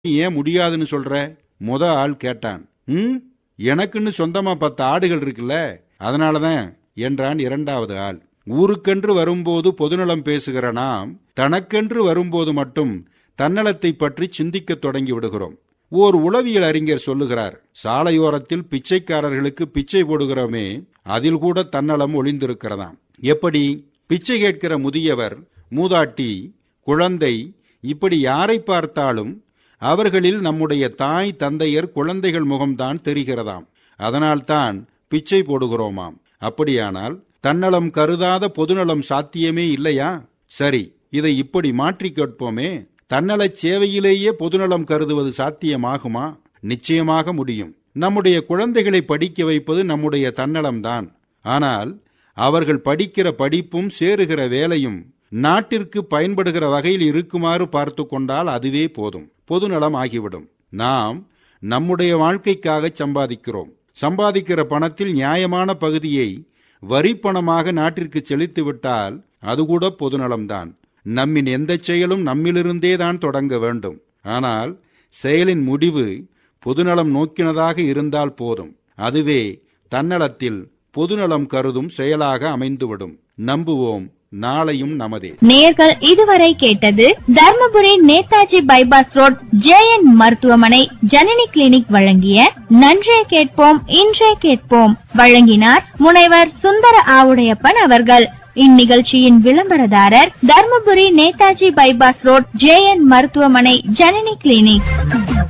நீ ஏன் முடியாதுன்னு சொல்ற முத ஆள் கேட்டான் ம் எனக்குன்னு சொந்தமா பத்து ஆடுகள் இருக்குல்ல அதனாலதான் என்றான் இரண்டாவது ஆள் ஊருக்கென்று வரும்போது பொதுநலம் பேசுகிற நாம் தனக்கென்று வரும்போது மட்டும் தன்னலத்தை பற்றி சிந்திக்கத் தொடங்கி விடுகிறோம் ஓர் உளவியல் அறிஞர் சொல்லுகிறார் சாலையோரத்தில் பிச்சைக்காரர்களுக்கு பிச்சை போடுகிறோமே அதில் கூட தன்னலம் ஒளிந்திருக்கிறதாம் எப்படி பிச்சை கேட்கிற முதியவர் மூதாட்டி குழந்தை இப்படி யாரை பார்த்தாலும் அவர்களில் நம்முடைய தாய் தந்தையர் குழந்தைகள் முகம்தான் தெரிகிறதாம் அதனால்தான் பிச்சை போடுகிறோமாம் அப்படியானால் தன்னலம் கருதாத பொதுநலம் சாத்தியமே இல்லையா சரி இதை இப்படி மாற்றி கேட்போமே தன்னலச் சேவையிலேயே பொதுநலம் கருதுவது சாத்தியமாகுமா நிச்சயமாக முடியும் நம்முடைய குழந்தைகளை படிக்க வைப்பது நம்முடைய தன்னலம்தான் ஆனால் அவர்கள் படிக்கிற படிப்பும் சேருகிற வேலையும் நாட்டிற்கு பயன்படுகிற வகையில் இருக்குமாறு பார்த்து கொண்டால் அதுவே போதும் பொதுநலம் ஆகிவிடும் நாம் நம்முடைய வாழ்க்கைக்காக சம்பாதிக்கிறோம் சம்பாதிக்கிற பணத்தில் நியாயமான பகுதியை வரிப்பணமாக நாட்டிற்கு செலுத்தி விட்டால் அது கூட பொதுநலம்தான் நம்மின் எந்த செயலும் நம்மிலிருந்தே தான் தொடங்க வேண்டும் ஆனால் செயலின் முடிவு பொதுநலம் நோக்கினதாக இருந்தால் போதும் அதுவே தன்னலத்தில் பொதுநலம் கருதும் செயலாக அமைந்துவிடும் நம்புவோம் நாளையும் நமதே நேர்கள் இதுவரை கேட்டது Dharmapuri Netaji bypass road JN மருத்துவமனை ஜனனி கிளினிக் வழங்கிய நன்றே கேட்போம் இன்றே கேட்போம் வழங்கினார் முனைவர் சுந்தர ஆவுடையப்பன் அவர்கள் இந்நிகழ்ச்சியின் விளம்பரதாரர் Dharmapuri Netaji bypass road JN மருத்துவமனை ஜனனி கிளினிக்